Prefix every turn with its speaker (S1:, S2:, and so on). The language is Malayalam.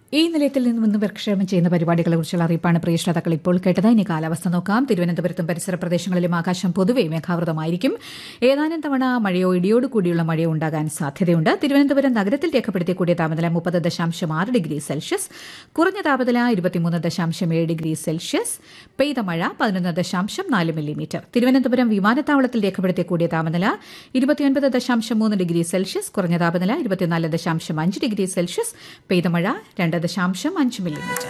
S1: ഈ നിലയത്തിൽ നിന്നും ഇന്ന് പ്രക്ഷേപണം ചെയ്യുന്ന പരിപാടികളെ കുറിച്ചുള്ള അറിയിപ്പാണ് പ്രിയ ശ്രോതാക്കൾ ഇപ്പോൾ കേട്ടത് ഇനി കാലാവസ്ഥ നോക്കാം തിരുവനന്തപുരത്തും പരിസര പ്രദേശങ്ങളിലും ആകാശം പൊതുവെ മേഘാവൃതമായിരിക്കും ഏതാനും തവണ മഴയോ ഇടിയോട് കൂടിയുള്ള മഴയോ ഉണ്ടാകാൻ സാധ്യതയുണ്ട് തിരുവനന്തപുരം നഗരത്തിൽ രേഖപ്പെടുത്തിയ കൂടിയ താപനില മുപ്പത് ദശാംശം ആറ് ഡിഗ്രി സെൽഷ്യസ് കുറഞ്ഞ താപനില ഇരുപത്തിമൂന്ന് ദശാംശം ഏഴ് ഡിഗ്രി സെൽഷ്യസ് പെയ്ത മഴ പതിനൊന്ന് ദശാംശം നാല് മില്ലിമീറ്റർ തിരുവനന്തപുരം വിമാനത്താവളത്തിൽ രേഖപ്പെടുത്തിയ കൂടിയ താപനില ഇരുപത്തിയൊൻപത് ദശാംശം മൂന്ന് ഡിഗ്രി സെൽഷ്യസ് കുറഞ്ഞ താപനില ഇരുപത്തിനാല് ദശാംശം അഞ്ച് ഡിഗ്രി സെൽഷ്യസ് പെയ്ത മഴ രണ്ട് ദശാംശം അഞ്ച് മില്ലിമീറ്റർ